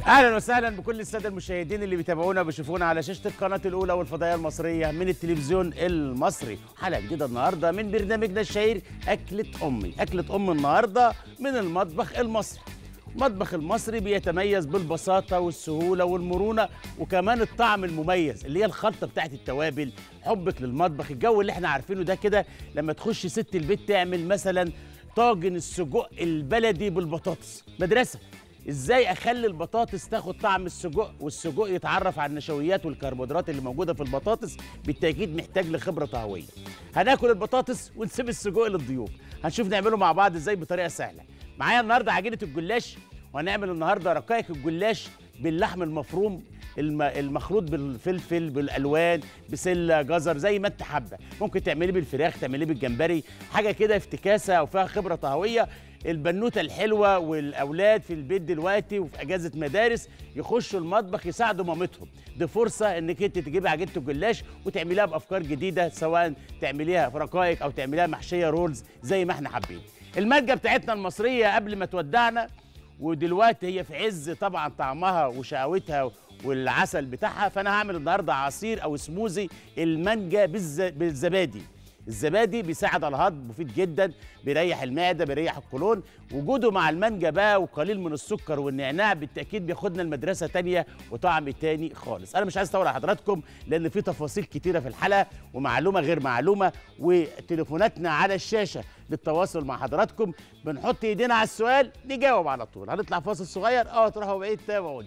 اهلا وسهلا بكل الساده المشاهدين اللي بيتابعونا وبيشوفونا على شاشه القناه الاولى والفضائيه المصريه من التلفزيون المصري حلقه جديده النهارده من برنامجنا الشهير اكله امي اكله ام النهارده من المطبخ المصري المطبخ المصري بيتميز بالبساطة والسهولة والمرونة وكمان الطعم المميز اللي هي الخلطة بتاعت التوابل حبك للمطبخ الجو اللي احنا عارفينه ده كده لما تخش ست البيت تعمل مثلا طاجن السجق البلدي بالبطاطس مدرسة ازاي اخلي البطاطس تاخد طعم السجق والسجق يتعرف على النشويات والكربوهيدرات اللي موجوده في البطاطس بالتاكيد محتاج لخبره طهويه هناكل البطاطس ونسيب السجق للضيوف هنشوف نعمله مع بعض ازاي بطريقه سهله معايا النهارده عجينه الجلاش وهنعمل النهارده رقائق الجلاش باللحم المفروم الم- المخلوط بالفلفل بالالوان بسله جزر زي ما انت حابه ممكن تعمليه بالفراخ تعمليه بالجمبري حاجه كده افتكاسه او فيها خبره طهويه البنوته الحلوه والاولاد في البيت دلوقتي وفي اجازه مدارس يخشوا المطبخ يساعدوا مامتهم دي فرصه انك انت تجيبي عجينه الجلاش وتعمليها بافكار جديده سواء تعمليها في رقائق او تعمليها محشيه رولز زي ما احنا حابين المادة بتاعتنا المصريه قبل ما تودعنا ودلوقتي هي في عز طبعا طعمها وشقاوتها والعسل بتاعها فانا هعمل النهارده عصير او سموزي المانجا بالز... بالزبادي الزبادي بيساعد على الهضم مفيد جدا بيريح المعده بيريح القولون وجوده مع المانجا بقى وقليل من السكر والنعناع بالتاكيد بياخدنا لمدرسه تانية وطعم تاني خالص انا مش عايز اطول على حضراتكم لان في تفاصيل كتيره في الحلقه ومعلومه غير معلومه وتليفوناتنا على الشاشه للتواصل مع حضراتكم بنحط ايدينا على السؤال نجاوب على طول هنطلع فاصل صغير اه تروحوا بعيد تابعوني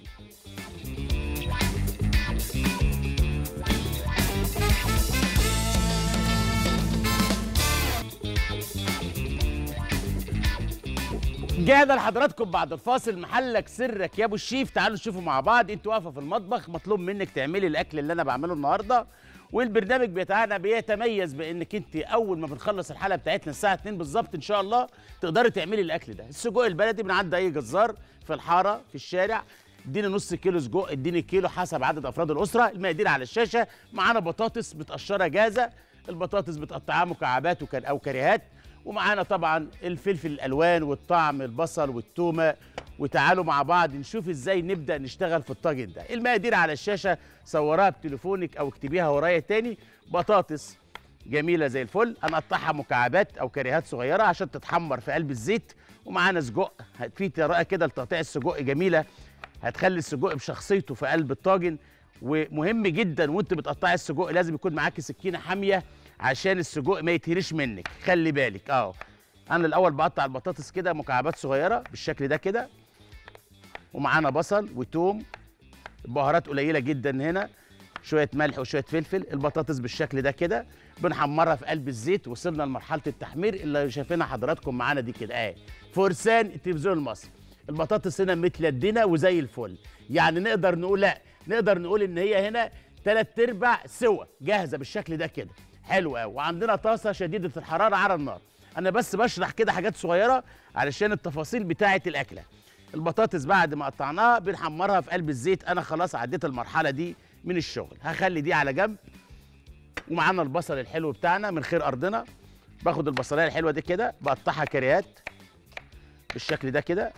جاهزة لحضراتكم بعد الفاصل محلك سرك يا ابو الشيف تعالوا نشوفوا مع بعض انت واقفه في المطبخ مطلوب منك تعملي الاكل اللي انا بعمله النهارده والبرنامج بتاعنا بيتميز بانك انت اول ما بنخلص الحلقه بتاعتنا الساعه 2 بالظبط ان شاء الله تقدري تعملي الاكل ده السجق البلدي من عند اي جزار في الحاره في الشارع اديني نص كيلو سجق اديني كيلو حسب عدد افراد الاسره المقادير على الشاشه معانا بطاطس متقشره جاهزه البطاطس بتقطعها مكعبات وكان او كريهات ومعانا طبعا الفلفل الالوان والطعم البصل والتومه وتعالوا مع بعض نشوف ازاي نبدا نشتغل في الطاجن ده المقادير على الشاشه صورها بتليفونك او اكتبيها ورايا تاني بطاطس جميله زي الفل هنقطعها مكعبات او كريهات صغيره عشان تتحمر في قلب الزيت ومعانا سجق في طريقه كده لتقطيع السجق جميله هتخلي السجق بشخصيته في قلب الطاجن ومهم جدا وانت بتقطعي السجق لازم يكون معاكي سكينه حاميه عشان السجق ما يتهريش منك خلي بالك اه انا الاول بقطع البطاطس كده مكعبات صغيره بالشكل ده كده ومعانا بصل وتوم بهارات قليله جدا هنا شويه ملح وشويه فلفل البطاطس بالشكل ده كده بنحمرها في قلب الزيت وصلنا لمرحله التحمير اللي شايفينها حضراتكم معانا دي كده اهي فرسان التلفزيون المصري البطاطس هنا متلدنه وزي الفل يعني نقدر نقول لا نقدر نقول ان هي هنا تلات ارباع سوا جاهزه بالشكل ده كده حلو قوي وعندنا طاسه شديده الحراره على النار انا بس بشرح كده حاجات صغيره علشان التفاصيل بتاعه الاكله البطاطس بعد ما قطعناها بنحمرها في قلب الزيت انا خلاص عديت المرحله دي من الشغل هخلي دي على جنب ومعانا البصل الحلو بتاعنا من خير ارضنا باخد البصلايه الحلوه دي كده بقطعها كريات بالشكل ده كده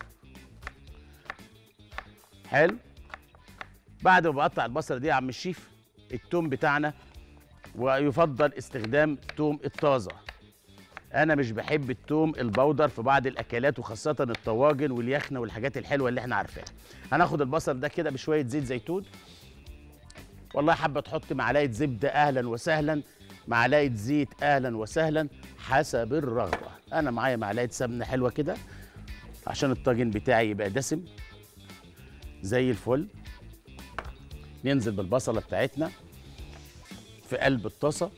حلو بعد ما بقطع البصله دي يا عم الشيف التوم بتاعنا ويفضل استخدام توم الطازه انا مش بحب التوم البودر في بعض الاكلات وخاصه الطواجن واليخنه والحاجات الحلوه اللي احنا عارفينها هناخد البصل ده كده بشويه زيت زيتون والله حابه تحط معلقه زبده اهلا وسهلا معلقه زيت اهلا وسهلا حسب الرغبه انا معايا معلقه سمنه حلوه كده عشان الطاجن بتاعي يبقى دسم زي الفل ننزل بالبصله بتاعتنا في قلب الطاسه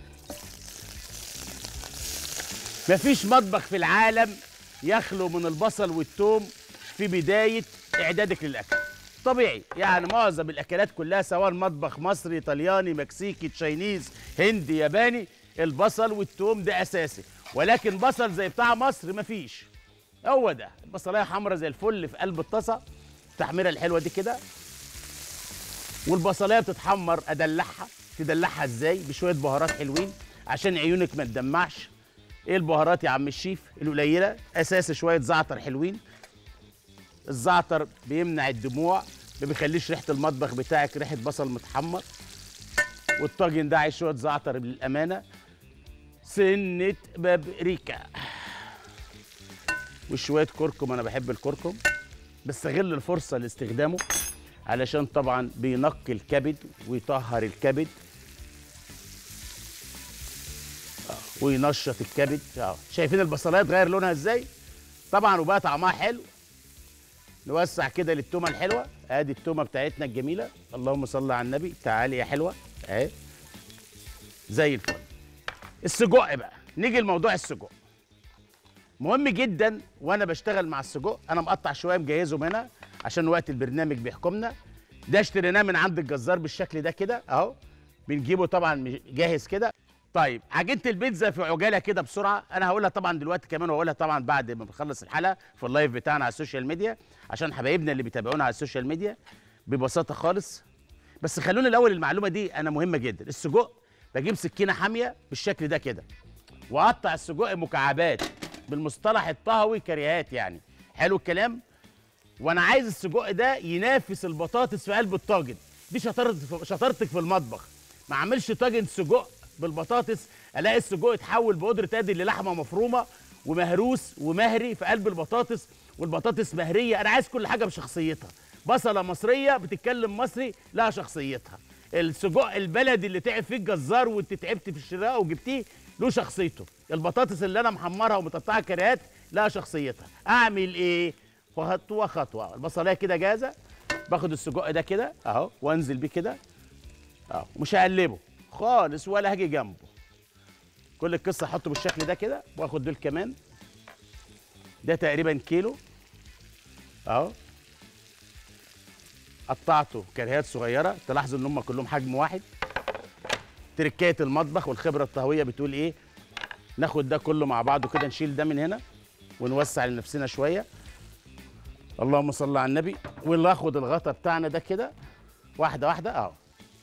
مفيش مطبخ في العالم يخلو من البصل والثوم في بدايه اعدادك للاكل طبيعي يعني معظم الاكلات كلها سواء مطبخ مصري ايطالياني مكسيكي تشاينيز هندي ياباني البصل والثوم ده اساسي ولكن بصل زي بتاع مصر مفيش هو ده البصلايه حمرا زي الفل في قلب الطاسه التحميره الحلوه دي كده والبصلايه بتتحمر ادلعها تدلعها ازاي بشويه بهارات حلوين عشان عيونك ما تدمعش ايه البهارات يا عم الشيف القليله اساس شويه زعتر حلوين الزعتر بيمنع الدموع ما بيخليش ريحه المطبخ بتاعك ريحه بصل متحمر والطاجن ده عايز شويه زعتر للامانه سنه بابريكا وشويه كركم انا بحب الكركم بستغل الفرصه لاستخدامه علشان طبعا بينقي الكبد ويطهر الكبد آه، وينشط الكبد اه شايفين البصلايه اتغير لونها ازاي طبعا وبقى طعمها حلو نوسع كده للتومه الحلوه ادي التومه بتاعتنا الجميله اللهم صل على النبي تعالي يا حلوه اهي زي الفل السجق بقى نيجي لموضوع السجق مهم جدا وانا بشتغل مع السجق انا مقطع شويه مجهزهم هنا عشان وقت البرنامج بيحكمنا ده اشتريناه من عند الجزار بالشكل ده كده اهو بنجيبه طبعا مش- جاهز كده طيب عجينه البيتزا في عجاله كده بسرعه انا هقولها طبعا دلوقتي كمان وهقولها طبعا بعد ما بنخلص الحلقه في اللايف بتاعنا على السوشيال ميديا عشان حبايبنا اللي بيتابعونا على السوشيال ميديا ببساطه خالص بس خلونا الاول المعلومه دي انا مهمه جدا السجق بجيب سكينه حاميه بالشكل ده كده واقطع السجق مكعبات بالمصطلح الطهوي كريهات يعني حلو الكلام وانا عايز السجق ده ينافس البطاطس في قلب الطاجن دي شطارتك شطارتك في المطبخ ما اعملش طاجن سجق بالبطاطس الاقي السجق اتحول بقدره قادر للحمه مفرومه ومهروس ومهري في قلب البطاطس والبطاطس مهريه انا عايز كل حاجه بشخصيتها بصله مصريه بتتكلم مصري لها شخصيتها السجق البلدي اللي تعب فيه الجزار وانت تعبت في الشراء وجبتيه له شخصيته البطاطس اللي انا محمرها ومتقطعها كريهات لها شخصيتها اعمل ايه خطوه خطوه البصلايه كده جاهزه باخد السجق ده كده اهو وانزل بيه كده اهو مش هقلبه خالص ولا هاجي جنبه كل القصه احطه بالشكل ده كده واخد دول كمان ده تقريبا كيلو اهو قطعته كريهات صغيره تلاحظوا ان هم كلهم حجم واحد تركايه المطبخ والخبره الطهويه بتقول ايه ناخد ده كله مع بعضه كده نشيل ده من هنا ونوسع لنفسنا شويه اللهم صل على النبي وناخد الغطا بتاعنا ده كده واحده واحده اهو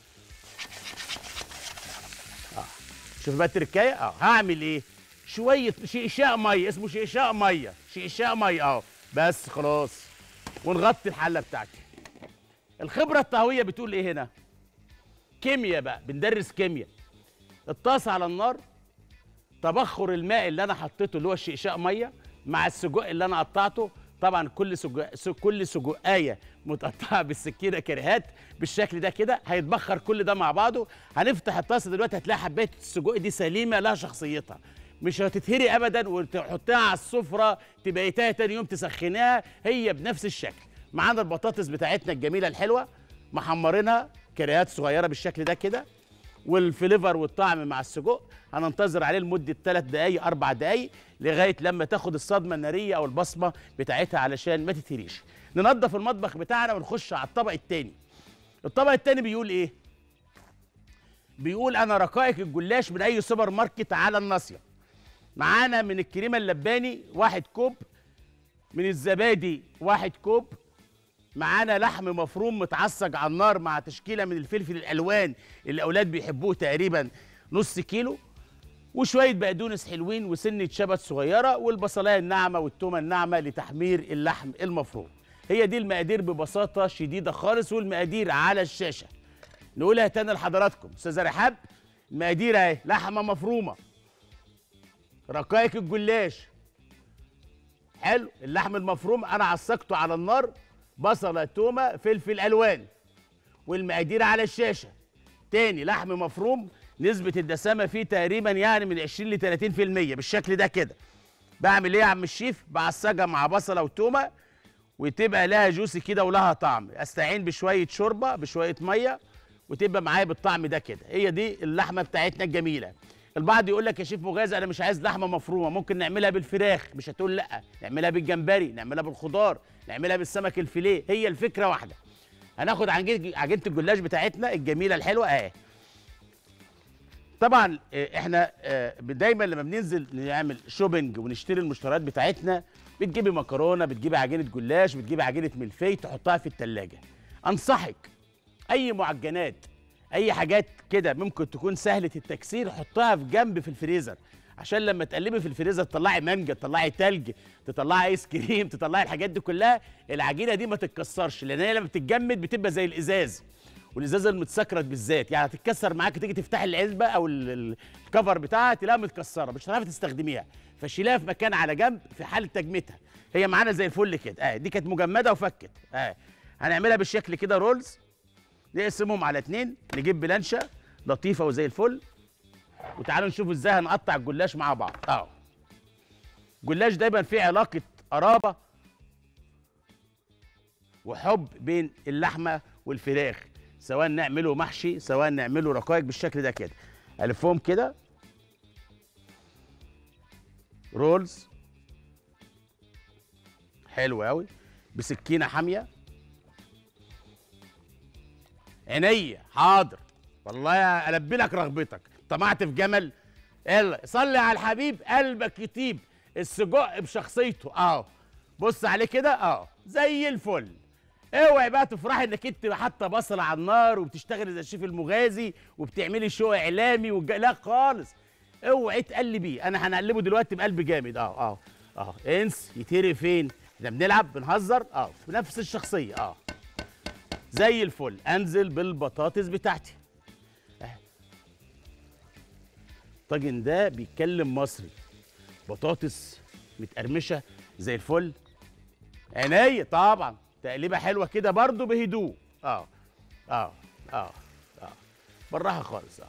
اه شوف بقى التركايه اه هعمل ايه شويه شقشاق ميه اسمه شقشاق ميه شقشاق ميه اه بس خلاص ونغطي الحله بتاعتي الخبره الطهويه بتقول ايه هنا كيمياء بقى بندرس كيمياء الطاسه على النار تبخر الماء اللي انا حطيته اللي هو الشقشاق ميه مع السجق اللي انا قطعته طبعا كل سجق س- كل سجقايه متقطعه بالسكينه كريهات بالشكل ده كده هيتبخر كل ده مع بعضه هنفتح الطاسه دلوقتي هتلاقي حبايه السجق دي سليمه لها شخصيتها مش هتتهري ابدا وتحطها على السفره تبيتها تاني يوم تسخناها هي بنفس الشكل معانا البطاطس بتاعتنا الجميله الحلوه محمرينها كريهات صغيره بالشكل ده كده والفليفر والطعم مع السجق هننتظر عليه لمده 3 دقائق 4 دقائق لغايه لما تاخد الصدمه الناريه او البصمه بتاعتها علشان ما تتهريش ننظف المطبخ بتاعنا ونخش على الطبق التاني الطبق التاني بيقول ايه بيقول انا رقائق الجلاش من اي سوبر ماركت على الناصيه معانا من الكريمه اللباني واحد كوب من الزبادي واحد كوب معانا لحم مفروم متعصج على النار مع تشكيله من الفلفل الالوان اللي الاولاد بيحبوه تقريبا نص كيلو وشويه بقدونس حلوين وسنه شبت صغيره والبصلايه الناعمه والتومه الناعمه لتحمير اللحم المفروم هي دي المقادير ببساطه شديده خالص والمقادير على الشاشه نقولها تاني لحضراتكم استاذه رحاب المقادير اهي لحمه مفرومه رقائق الجلاش حلو اللحم المفروم انا عصقته على النار بصله تومه فلفل الوان والمقادير على الشاشه تاني لحم مفروم نسبه الدسامه فيه تقريبا يعني من 20 ل 30% بالشكل ده كده بعمل ايه يا عم الشيف بعصجها مع بصله وتومه وتبقى لها جوسي كده ولها طعم استعين بشويه شوربه بشويه ميه وتبقى معايا بالطعم ده كده هي دي اللحمه بتاعتنا الجميله البعض يقول لك يا شيف مغازي انا مش عايز لحمه مفرومه ممكن نعملها بالفراخ مش هتقول لا نعملها بالجمبري نعملها بالخضار نعملها بالسمك الفيليه هي الفكره واحده هناخد عجينه عجينه الجلاش بتاعتنا الجميله الحلوه اهي طبعا آه، احنا آه، دايما لما بننزل نعمل شوبينج ونشتري المشتريات بتاعتنا بتجيبي مكرونه بتجيبي عجينه جلاش بتجيبي عجينه ملفي تحطها في التلاجة انصحك اي معجنات اي حاجات كده ممكن تكون سهله التكسير حطها في جنب في الفريزر عشان لما تقلبي في الفريزر تطلعي مانجا تطلعي تلج تطلعي ايس كريم تطلعي الحاجات دي كلها العجينه دي ما تتكسرش لان هي لما بتتجمد بتبقى زي الازاز والازاز المتسكرت بالذات يعني هتتكسر معاك تيجي تفتحي العلبه او ال- ال- الكفر بتاعها تلاقيها متكسره مش هتعرفي تستخدميها فشيلها في مكان على جنب في حاله تجميدها هي معانا زي الفل كده اه دي كانت مجمده وفكت اه هنعملها بالشكل كده رولز نقسمهم على اتنين نجيب بلانشه لطيفه وزي الفل وتعالوا نشوف ازاي هنقطع الجلاش مع بعض اهو الجلاش دايما فيه علاقه قرابه وحب بين اللحمه والفراخ سواء نعمله محشي سواء نعمله رقائق بالشكل ده كده الفهم كده رولز حلو قوي بسكينه حاميه عينيا حاضر والله يا البي لك رغبتك طمعت في جمل يلا صلي على الحبيب قلبك يطيب السجق بشخصيته اه بص عليه كده اه زي الفل اوعي بقى تفرحي انك انت حاطه بصل على النار وبتشتغلي زي الشيف المغازي وبتعملي شو اعلامي والج... لا خالص اوعي تقلبيه انا هنقلبه دلوقتي بقلب جامد اه اه اه انس يتهري فين احنا بنلعب بنهزر اه بنفس الشخصيه اه زي الفل انزل بالبطاطس بتاعتي الطاجن ده بيتكلم مصري بطاطس متقرمشه زي الفل عينيا طبعا تقليبه حلوه كده برضو بهدوء اه اه اه اه بالراحه خالص اه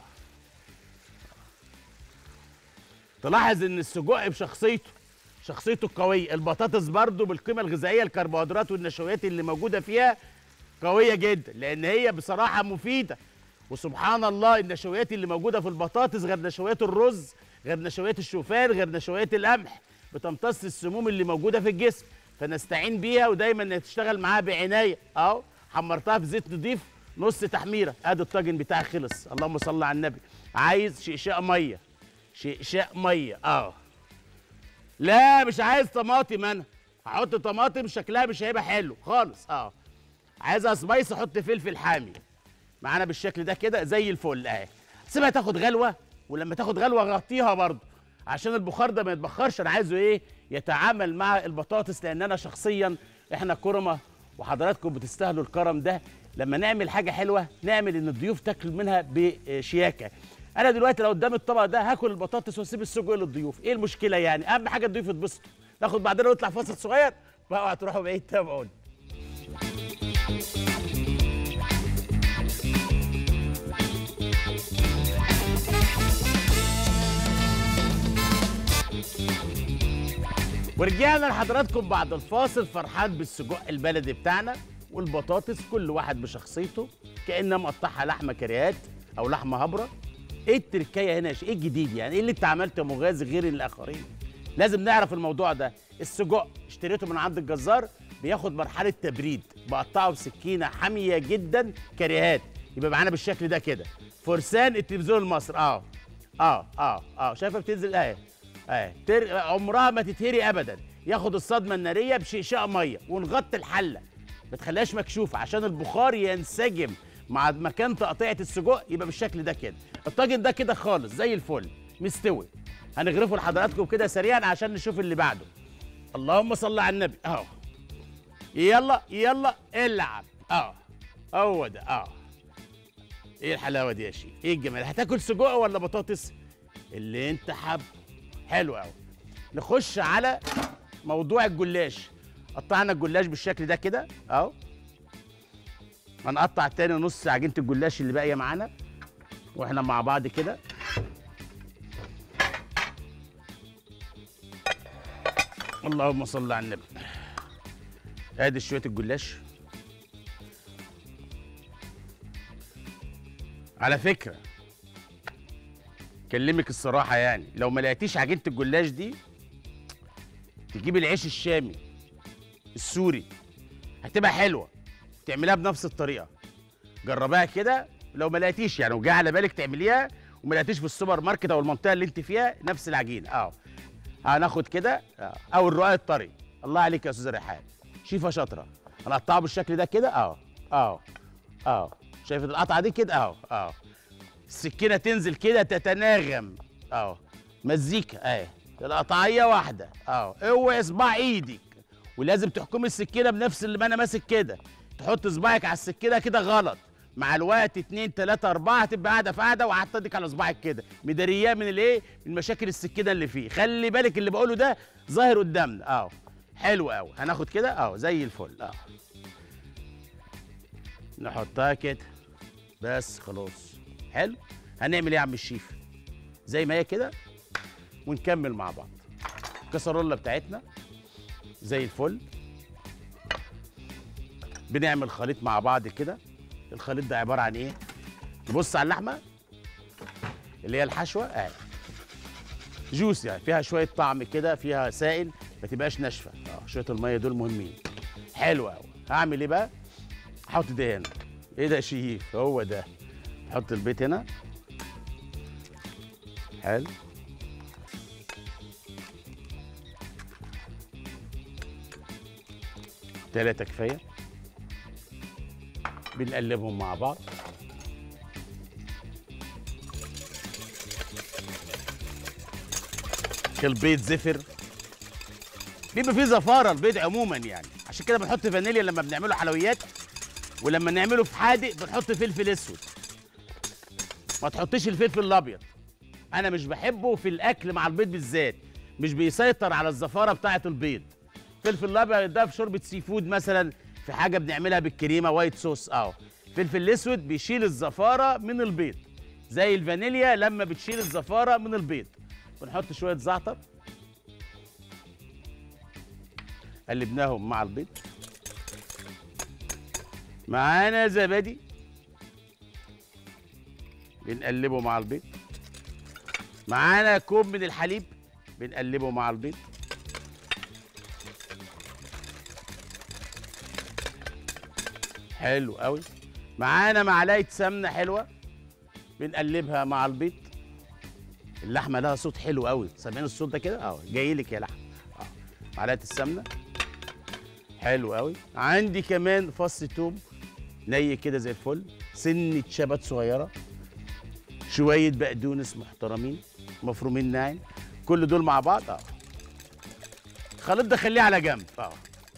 تلاحظ ان السجق بشخصيته شخصيته القويه البطاطس برضو بالقيمه الغذائيه الكربوهيدرات والنشويات اللي موجوده فيها قويه جدا لان هي بصراحه مفيده وسبحان الله النشويات اللي موجوده في البطاطس غير نشويات الرز غير نشويات الشوفان غير نشويات القمح بتمتص السموم اللي موجوده في الجسم فنستعين بيها ودايما نشتغل معاها بعنايه اهو حمرتها في زيت نضيف نص تحميره ادي الطاجن بتاعي خلص اللهم صل على النبي عايز شقشاق ميه شقشاق ميه اه لا مش عايز طماطم انا هحط طماطم شكلها مش هيبقى حلو خالص اه عايزها سبايس احط فلفل حامي معانا بالشكل ده كده زي الفل اهي سيبها تاخد غلوه ولما تاخد غلوه غطيها برضه عشان البخار ده ما يتبخرش انا عايزه ايه يتعامل مع البطاطس لان انا شخصيا احنا كرمه وحضراتكم بتستاهلوا الكرم ده لما نعمل حاجه حلوه نعمل ان الضيوف تاكل منها بشياكه انا دلوقتي لو قدام الطبق ده هاكل البطاطس واسيب السجق للضيوف ايه المشكله يعني اهم حاجه الضيوف يتبسطوا ناخد بعدين ونطلع فاصل صغير بقى هتروحوا بعيد تابعوني ورجعنا لحضراتكم بعد الفاصل فرحان بالسجق البلدي بتاعنا والبطاطس كل واحد بشخصيته كانها مقطعها لحمه كريات او لحمه هبره ايه التركايه هنا يا شيخ؟ ايه الجديد يعني ايه اللي انت عملته يا مغازي غير الاخرين لازم نعرف الموضوع ده السجق اشتريته من عند الجزار بياخد مرحله تبريد بقطعه بسكينه حاميه جدا كريهات يبقى معانا بالشكل ده كده فرسان التلفزيون المصري اه اه اه اه شايفه بتنزل اهي اهي تر... عمرها ما تتهري ابدا ياخد الصدمه الناريه بشقشاق ميه ونغطي الحله ما تخليهاش مكشوفه عشان البخار ينسجم مع مكان تقطيعه السجق يبقى بالشكل ده كده الطاجن ده كده خالص زي الفل مستوي هنغرفه لحضراتكم كده سريعا عشان نشوف اللي بعده اللهم صل على النبي اهو يلا يلا العب اه هو ده اه ايه الحلاوه دي يا شيخ ايه الجمال هتاكل سجق ولا بطاطس اللي انت حابه حلو قوي نخش على موضوع الجلاش قطعنا الجلاش بالشكل ده كده اهو هنقطع تاني نص عجينه الجلاش اللي باقيه معانا واحنا مع بعض كده اللهم صل على النبي ادي شويه الجلاش على فكره كلمك الصراحه يعني لو ما لقيتيش عجينه الجلاش دي تجيب العيش الشامي السوري هتبقى حلوه تعمليها بنفس الطريقه جربيها كده لو ما لقيتيش يعني وجا على بالك تعمليها وما لقيتيش في السوبر ماركت او المنطقه اللي انت فيها نفس العجينه اه هناخد كده آه. او الرقاق الطري الله عليك يا استاذ ريحان شيفه شاطره هنقطعه بالشكل ده كده اه اه اه شايف القطعه دي كده اه اه السكينه تنزل كده تتناغم اه مزيكا اهي القطعيه واحده اهو اوعي صباع ايدك ولازم تحكمي السكينه بنفس اللي ما انا ماسك كده تحط صباعك على السكينه كده غلط مع الوقت اتنين تلاته اربعه هتبقى قاعده في قاعده وحاطه ايدك على صباعك كده مدارياه من الايه؟ من مشاكل السكينه اللي فيه خلي بالك اللي بقوله ده ظاهر قدامنا اهو حلو قوي هناخد كده اهو زي الفل اهو نحطها كده بس خلاص حلو هنعمل ايه يا عم الشيف زي ما هي كده ونكمل مع بعض الكسرولة بتاعتنا زي الفل بنعمل خليط مع بعض كده الخليط ده عبارة عن ايه نبص على اللحمة اللي هي الحشوة اهي جوس يعني فيها شوية طعم كده فيها سائل ما تبقاش ناشفة اه شوية المية دول مهمين حلو قوي هعمل ايه بقى احط ده هنا ايه ده يا شيف هو ده نحط البيت هنا حلو تلاتة كفاية بنقلبهم مع بعض البيض زفر بيبقى فيه زفارة البيض عموما يعني عشان كده بنحط فانيليا لما بنعمله حلويات ولما نعمله في حادق بنحط فلفل اسود ما تحطيش الفلفل الابيض انا مش بحبه في الاكل مع البيض بالذات مش بيسيطر على الزفاره بتاعه البيض فلفل الابيض ده في شوربه سي فود مثلا في حاجه بنعملها بالكريمه وايت صوص اه فلفل الاسود بيشيل الزفاره من البيض زي الفانيليا لما بتشيل الزفاره من البيض ونحط شويه زعتر قلبناهم مع البيض معانا زبادي بنقلبه مع البيض معانا كوب من الحليب بنقلبه مع البيض حلو قوي معانا معلقه سمنه حلوه بنقلبها مع البيض اللحمه لها صوت حلو قوي سامعين الصوت ده كده اه جاي لك يا لحمه اه معلقه السمنه حلو قوي عندي كمان فص توم ني كده زي الفل سنه شبت صغيره شويه بقدونس محترمين مفرومين ناعم كل دول مع بعض اه الخليط ده خليه على جنب اه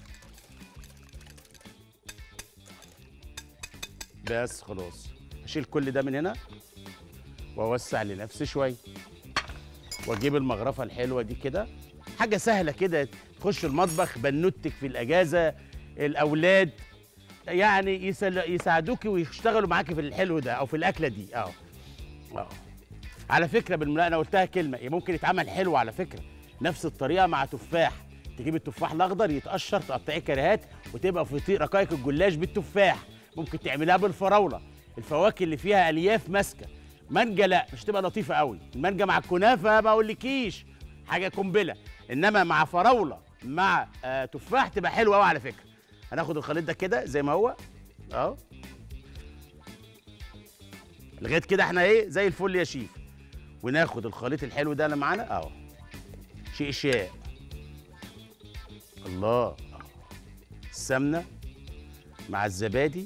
بس خلاص اشيل كل ده من هنا واوسع لنفسي شويه واجيب المغرفه الحلوه دي كده حاجه سهله كده تخش المطبخ بنوتك في الاجازه الاولاد يعني يسل... يساعدوكي ويشتغلوا معاكي في الحلو ده او في الاكله دي اه اه على فكره بالمناسبه انا قلتها كلمه إيه ممكن يتعمل حلو على فكره نفس الطريقه مع تفاح تجيب التفاح الاخضر يتقشر تقطعيه كريهات وتبقى في رقائق الجلاش بالتفاح ممكن تعملها بالفراوله الفواكه اللي فيها الياف ماسكه مانجا لا مش تبقى لطيفه قوي المانجا مع الكنافه ما اقولكيش حاجه قنبله انما مع فراوله مع آه تفاح تبقى حلوه قوي على فكره هناخد الخليط ده كده زي ما هو اهو لغايه كده احنا ايه زي الفل يا شيف وناخد الخليط الحلو ده اللي معانا اهو شيء شاء الله أهو. السمنه مع الزبادي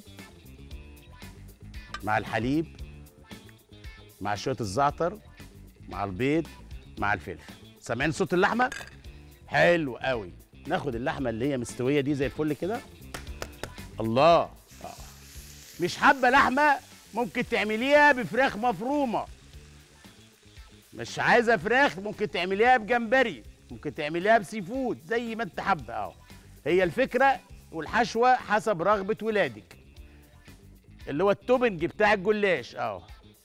مع الحليب مع شويه الزعتر مع البيض مع الفلفل سامعين صوت اللحمه حلو قوي ناخد اللحمه اللي هي مستويه دي زي الفل كده الله آه. مش حابه لحمه ممكن تعمليها بفراخ مفرومه مش عايزه فراخ ممكن تعمليها بجمبري ممكن تعمليها بسي فود زي ما انت حابه اهو هي الفكره والحشوه حسب رغبه ولادك اللي هو التوبنج بتاع الجلاش اهو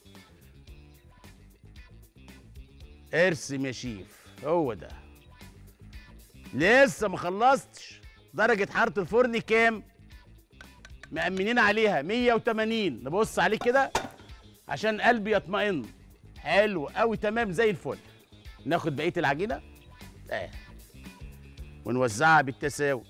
ارسم يا شيف هو ده لسه ما خلصتش درجة حرارة الفرن كام؟ مأمنين عليها 180 نبص عليه كده عشان قلبي يطمئن حلو قوي تمام زي الفل ناخد بقية العجينة اه ونوزعها بالتساوي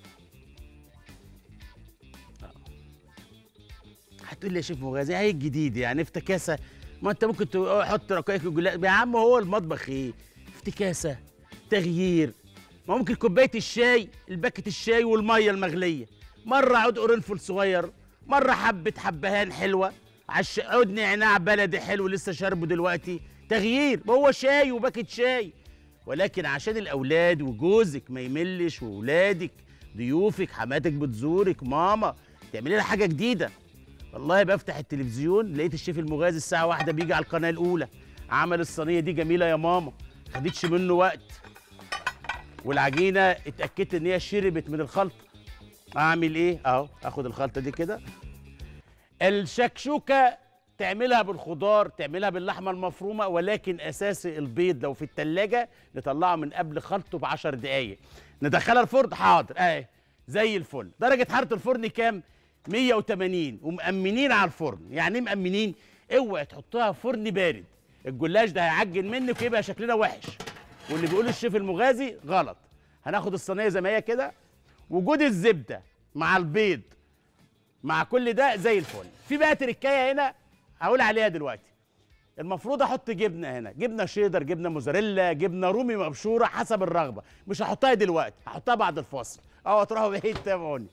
هتقول لي يا شيف مغازي ايه الجديد يعني افتكاسه ما انت ممكن تحط رقائق الجلاش يا عم هو المطبخ ايه افتكاسه تغيير ما ممكن كوبايه الشاي الباكت الشاي والميه المغليه مره عود قرنفل صغير مره حبه حبهان حلوه عش عود نعناع بلدي حلو لسه شاربه دلوقتي تغيير ما هو شاي وباكت شاي ولكن عشان الاولاد وجوزك ما يملش واولادك ضيوفك حماتك بتزورك ماما تعملي لها حاجه جديده والله بفتح التلفزيون لقيت الشيف المغازي الساعه واحدة بيجي على القناه الاولى عمل الصينيه دي جميله يا ماما خدتش منه وقت والعجينه اتاكدت ان هي شربت من الخلطه اعمل ايه اهو اخد الخلطه دي كده الشكشوكه تعملها بالخضار تعملها باللحمه المفرومه ولكن اساسي البيض لو في التلاجة نطلعه من قبل خلطه ب 10 دقايق ندخلها الفرن حاضر اهي زي الفل درجه حراره الفرن كام 180 ومأمنين على الفرن يعني ايه مأمنين اوعي تحطها في فرن بارد الجلاش ده هيعجن منك ويبقى شكلنا وحش واللي بيقول الشيف المغازي غلط هناخد الصينيه زي ما هي كده وجود الزبده مع البيض مع كل ده زي الفل في بقى تركايه هنا هقول عليها دلوقتي المفروض احط جبنه هنا جبنه شيدر جبنه موزاريلا جبنه رومي مبشوره حسب الرغبه مش هحطها دلوقتي هحطها بعد الفاصل اه تروحوا بعيد تابعوني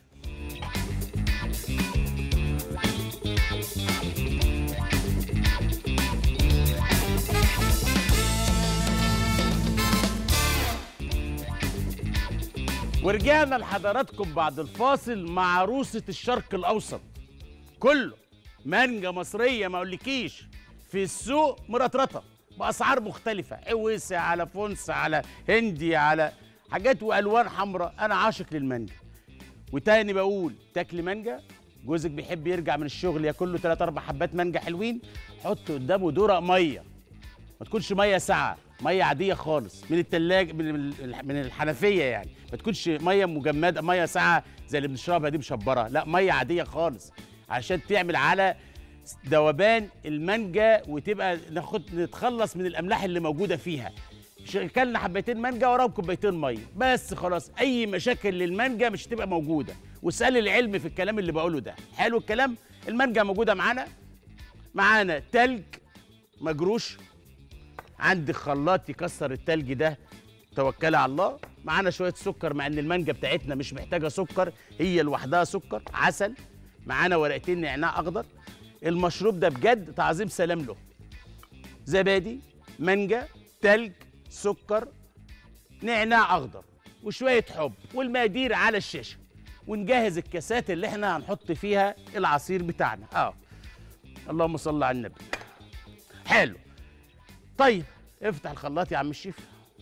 ورجعنا لحضراتكم بعد الفاصل مع عروسة الشرق الأوسط كله مانجا مصرية ما أقولكيش في السوق مرطرطة بأسعار مختلفة عويسة على فونس على هندي على حاجات وألوان حمراء أنا عاشق للمانجا وتاني بقول تاكلي مانجا جوزك بيحب يرجع من الشغل ياكل له 3 4 حبات مانجا حلوين حط قدامه درق ميه ما تكونش ميه ساقعه ميه عاديه خالص من التلاجة من ال- من الحنفيه يعني ما تكونش ميه مجمده ميه ساقعه زي اللي بنشربها دي مشبره لا ميه عاديه خالص عشان تعمل على ذوبان المانجا وتبقى ناخد نتخلص من الاملاح اللي موجوده فيها ش- كلنا حبتين مانجا وراهم كوبايتين ميه بس خلاص اي مشاكل للمانجا مش هتبقى موجوده واسال العلم في الكلام اللي بقوله ده حلو الكلام المانجا موجوده معانا معانا تلج مجروش عندك خلاط يكسر التلج ده توكلي على الله معانا شويه سكر مع ان المانجا بتاعتنا مش محتاجه سكر هي لوحدها سكر عسل معانا ورقتين نعناع اخضر المشروب ده بجد تعظيم سلام له زبادي مانجا تلج سكر نعناع اخضر وشويه حب والمقادير على الشاشه ونجهز الكاسات اللي احنا هنحط فيها العصير بتاعنا اه اللهم صل على النبي حلو طيب افتح الخلاط يا عم الشيف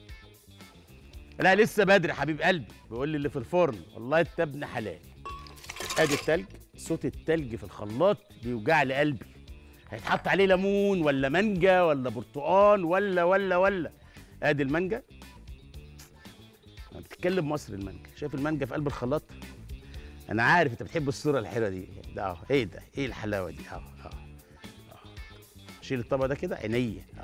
لا لسه بدري حبيب قلبي بيقول لي اللي في الفرن والله انت ابن حلال ادي التلج صوت التلج في الخلاط بيوجع لي قلبي هيتحط عليه ليمون ولا مانجا ولا برتقال ولا ولا ولا ادي المانجا أنا بتتكلم مصر المانجا شايف المانجا في قلب الخلاط انا عارف انت بتحب الصوره الحلوه دي ده اهو ايه ده ايه الحلاوه دي اهو اهو أهو. شيل الطبق ده كده عينيا اهو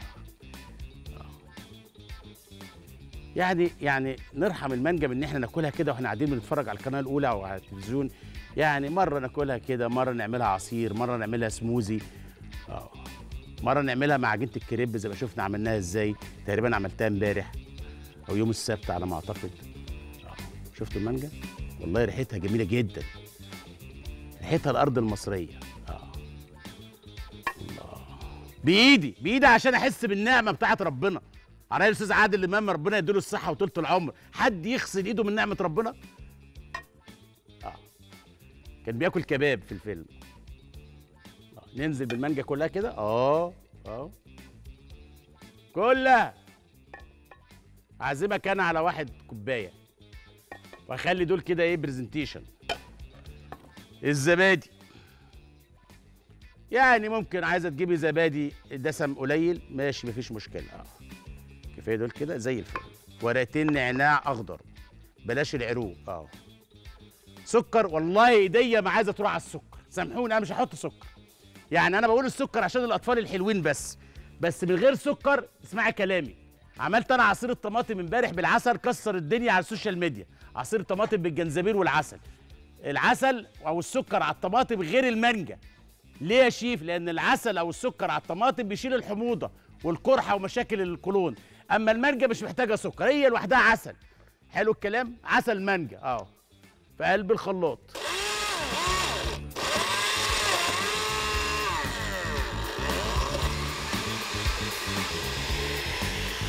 يعني يعني نرحم المانجا من ان احنا ناكلها كده واحنا قاعدين بنتفرج على القناه الاولى او على التلفزيون يعني مره ناكلها كده مره نعملها عصير مره نعملها سموزي اه مره نعملها مع عجينه الكريب زي ما شفنا عملناها ازاي تقريبا عملتها امبارح او يوم السبت على ما اعتقد آه. شفت المانجا والله ريحتها جميله جدا ريحتها الارض المصريه اه الله بايدي بايدي عشان احس بالنعمه بتاعت ربنا على رأي الاستاذ عادل امام ربنا يديله الصحه وطولة العمر حد يغسل ايده من نعمه ربنا اه كان بياكل كباب في الفيلم آه. ننزل بالمانجا كلها كده اه اه كلها اعزمك انا على واحد كوبايه واخلي دول كده ايه برزنتيشن الزبادي يعني ممكن عايزه تجيبي زبادي دسم قليل ماشي مفيش مشكله اه كفايه دول كده زي الفل ورقتين نعناع اخضر بلاش العروق اه سكر والله ايديا ما عايزه تروح على السكر سامحوني انا مش هحط سكر يعني انا بقول السكر عشان الاطفال الحلوين بس بس من غير سكر اسمعي كلامي عملت انا عصير الطماطم امبارح بالعسل كسر الدنيا على السوشيال ميديا عصير طماطم بالجنزبيل والعسل العسل او السكر على الطماطم غير المانجا ليه يا شيف لان العسل او السكر على الطماطم بيشيل الحموضه والقرحه ومشاكل القولون اما المانجا مش محتاجه سكر هي لوحدها عسل حلو الكلام عسل مانجا اه في قلب الخلاط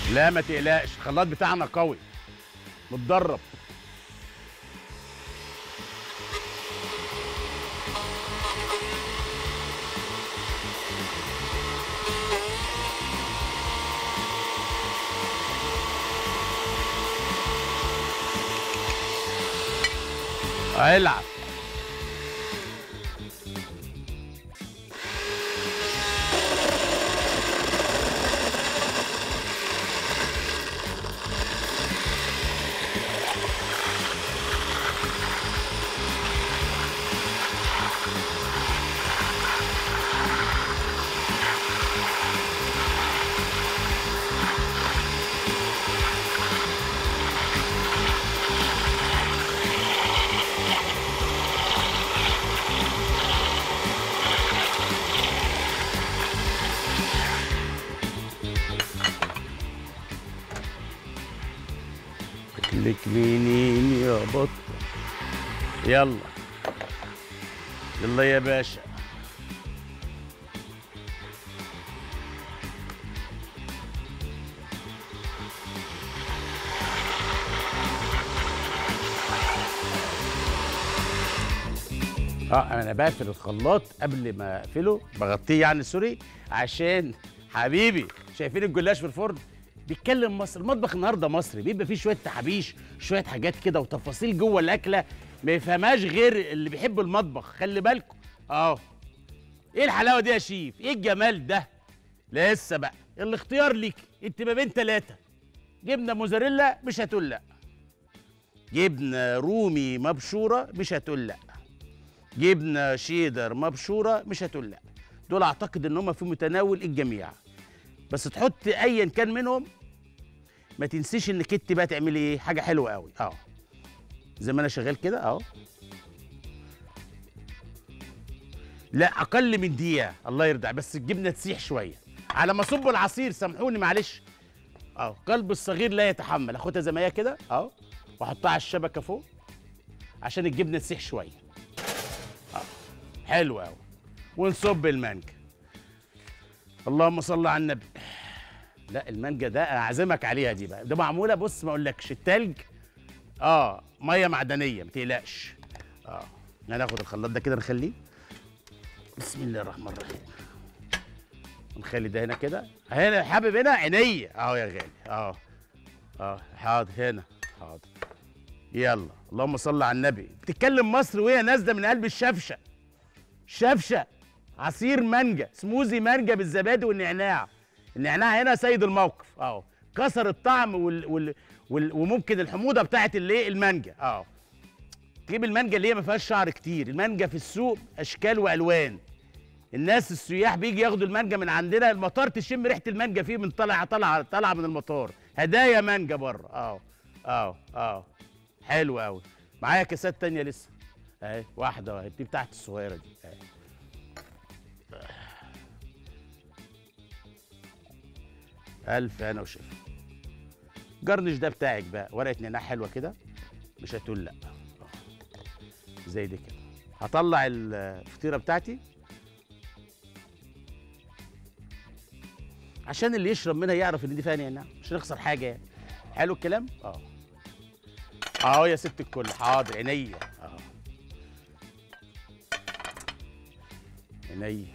لا ما تقلقش الخلاط بتاعنا قوي متدرب العب لك منين يا بط يلا يلا يا باشا اه انا بقفل الخلاط قبل ما اقفله بغطيه يعني سوري عشان حبيبي شايفين الجلاش في الفرن بيتكلم مصر المطبخ النهارده مصري بيبقى فيه شويه تحابيش شويه حاجات كده وتفاصيل جوه الاكله ما يفهمهاش غير اللي بيحب المطبخ خلي بالكم اه ايه الحلاوه دي يا شيف ايه الجمال ده لسه بقى الاختيار ليك انت ما بين ثلاثه جبنه موزاريلا مش هتقول لا جبنه رومي مبشوره مش هتقول لا جبنه شيدر مبشوره مش هتقول لا دول اعتقد ان هم في متناول الجميع بس تحط ايا كان منهم ما تنسيش انك انت بقى تعملي ايه حاجه حلوه قوي اه زي ما انا شغال كده اهو لا اقل من دقيقه الله يرضى بس الجبنه تسيح شويه على ما اصب العصير سامحوني معلش اهو قلب الصغير لا يتحمل اخدها زي ما هي كده اهو واحطها على الشبكه فوق عشان الجبنه تسيح شويه اه حلو قوي ونصب المانجا اللهم صل على النبي لا المانجا ده انا عازمك عليها دي بقى ده معموله بص ما اقولكش التلج اه ميه معدنيه ما تقلقش اه هناخد الخلاط ده كده نخليه بسم الله الرحمن الرحيم نخلي ده هنا كده هنا حابب هنا عينيا اهو يا غالي اه اه حاضر هنا حاضر يلا اللهم صل على النبي بتتكلم مصر وهي نازله من قلب الشفشه شفشه عصير مانجا سموزي مانجا بالزبادي والنعناع النعناع هنا سيد الموقف اهو كسر الطعم وال... وال... وال... وممكن الحموضه بتاعت الايه المانجا اهو تجيب المانجا اللي هي ما فيهاش شعر كتير المانجا في السوق اشكال والوان الناس السياح بيجي ياخدوا المانجا من عندنا المطار تشم ريحه المانجا فيه من طالعه طالعه طالعه من المطار هدايا مانجا بره اه اه اه حلو قوي معايا كاسات تانية لسه اهي واحده اهي دي بتاعت الصغيره دي اهي ألف أنا وشفا جرنش ده بتاعك بقى ورقة نعناع حلوة كده مش هتقول لأ زي دي كده هطلع الفطيرة بتاعتي عشان اللي يشرب منها يعرف ان دي فيها نعناع مش هنخسر حاجة يعني حلو الكلام؟ اه اهو يا ست الكل حاضر عينيا اه عينيا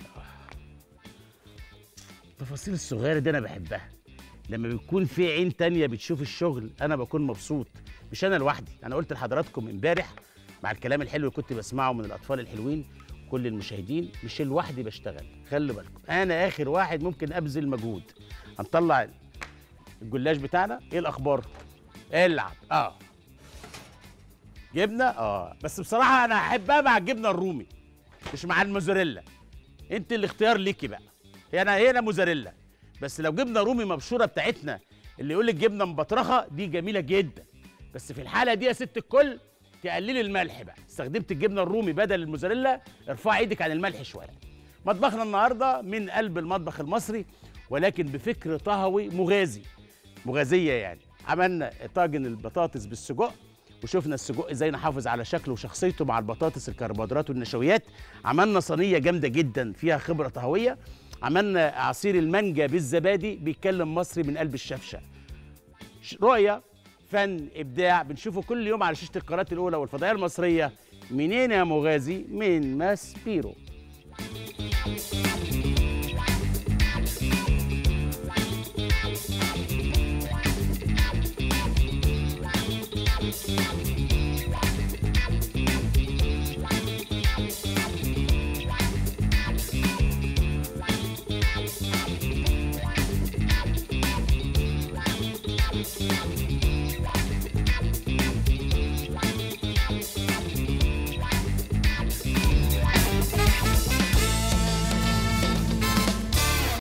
التفاصيل الصغيرة دي أنا بحبها لما بيكون في عين تانية بتشوف الشغل أنا بكون مبسوط مش أنا لوحدي أنا قلت لحضراتكم امبارح مع الكلام الحلو اللي كنت بسمعه من الأطفال الحلوين كل المشاهدين مش لوحدي بشتغل خلي بالكم أنا آخر واحد ممكن أبذل مجهود هنطلع الجلاش بتاعنا إيه الأخبار؟ العب آه جبنة آه بس بصراحة أنا أحبها مع الجبنة الرومي مش مع الموزاريلا أنت الاختيار ليكي بقى هنا هنا موزاريلا بس لو جبنه رومي مبشوره بتاعتنا اللي يقول لك جبنه مبطرخه دي جميله جدا بس في الحاله دي يا ست الكل تقللي الملح بقى استخدمت الجبنه الرومي بدل الموزاريلا ارفعي ايدك عن الملح شويه مطبخنا النهارده من قلب المطبخ المصري ولكن بفكر طهوي مغازي مغازيه يعني عملنا طاجن البطاطس بالسجق وشفنا السجق ازاي نحافظ على شكله وشخصيته مع البطاطس الكربوهيدرات والنشويات عملنا صينيه جامده جدا فيها خبره طهويه عملنا عصير المانجا بالزبادي بيتكلم مصري من قلب الشفشه ش- رؤيه فن ابداع بنشوفه كل يوم على شاشه القناه الاولى والفضائيه المصريه منين يا مغازي من ماسبيرو